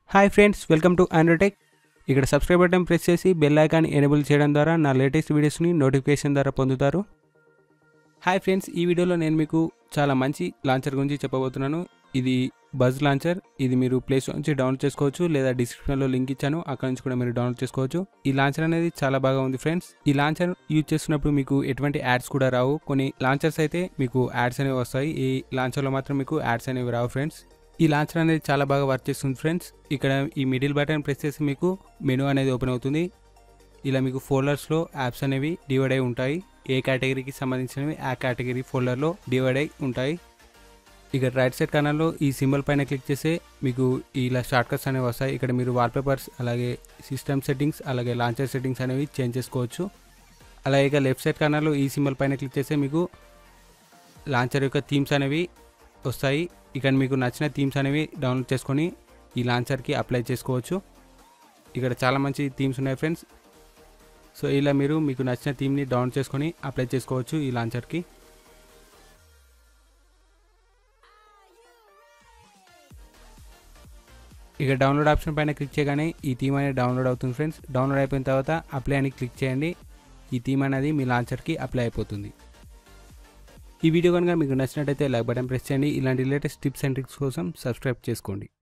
hi friends welcome to Androtech ఇక్కడ subscribe button press చేసి bell icon enable చేయడం ద్వారా నా లేటెస్ట్ వీడియోస్ని నోటిఫికేషన్ ద్వారా పొందుతారు హాయ్ ఫ్రెండ్స్ ఈ వీడియోలో నేను మీకు చాలా మంచి లాంచర్ గురించి చెప్పబోతున్నాను ఇది బజ్ లాంచర్ ఇది మీరు ప్లే స్టోర్ నుంచి డౌన్లోడ్ చేసుకోవచ్చు లేదా డిస్క్రిప్షన్లో లింక్ ఇచ్చాను అక్కడ నుంచి కూడా మీరు డౌన్లోడ్ చేసుకోవచ్చు ఈ లాంచర్ అనేది చాలా బాగా ఉంది ఫ్రెండ్స్ ఈ లాంచర్ యూజ్ చేస్తున్నప్పుడు మీకు ఎటువంటి యాడ్స్ కూడా రావు కొన్ని లాంచర్స్ అయితే మీకు యాడ్స్ అనేవి వస్తాయి ఈ లాంచర్లో మాత్రం మీకు యాడ్స్ అనేవి రావు ఫ్రెండ్స్ ఈ లాంచర్ అనేది చాలా బాగా వర్క్ చేస్తుంది ఫ్రెండ్స్ ఇక్కడ ఈ మిడిల్ బటన్ ప్రెస్ చేసి మీకు మెనూ అనేది ఓపెన్ అవుతుంది ఇలా మీకు ఫోల్డర్స్లో యాప్స్ అనేవి డివైడ్ అయి ఉంటాయి ఏ కేటగిరీకి సంబంధించినవి ఆ కేటగిరీ ఫోల్డర్లో డివైడ్ అయి ఉంటాయి ఇక్కడ రైట్ సైడ్ కార్నర్లో ఈ సింబల్ పైన క్లిక్ చేస్తే మీకు ఇలా షార్ట్కట్స్ అనేవి వస్తాయి ఇక్కడ మీరు వాల్పేపర్స్ అలాగే సిస్టమ్ సెట్టింగ్స్ అలాగే లాంచర్ సెట్టింగ్స్ అనేవి చేంజ్ చేసుకోవచ్చు అలాగే ఇక లెఫ్ట్ సైడ్ కార్నర్లో ఈ సింబల్ పైన క్లిక్ చేస్తే మీకు లాంచర్ యొక్క థీమ్స్ అనేవి వస్తాయి ఇక్కడ మీకు నచ్చిన థీమ్స్ అనేవి డౌన్లోడ్ చేసుకొని ఈ లాంచర్కి అప్లై చేసుకోవచ్చు ఇక్కడ చాలా మంచి థీమ్స్ ఉన్నాయి ఫ్రెండ్స్ సో ఇలా మీరు మీకు నచ్చిన థీమ్ని డౌన్లోడ్ చేసుకొని అప్లై చేసుకోవచ్చు ఈ లాంచర్కి ఇక డౌన్లోడ్ ఆప్షన్ పైన క్లిక్ చేయగానే ఈ థీమ్ అనేది డౌన్లోడ్ అవుతుంది ఫ్రెండ్స్ డౌన్లోడ్ అయిపోయిన తర్వాత అప్లై అని క్లిక్ చేయండి ఈ థీమ్ అనేది మీ లాంచర్కి అప్లై అయిపోతుంది ఈ వీడియో కనుక మీకు నచ్చినట్టయితే లైక్ బటన్ ప్రెస్ చేయండి ఇలాంటి లేటెస్ట్ టిప్స్ అండ్ ట్రిక్స్ కోసం సబ్స్క్రైబ్ చేసుకోండి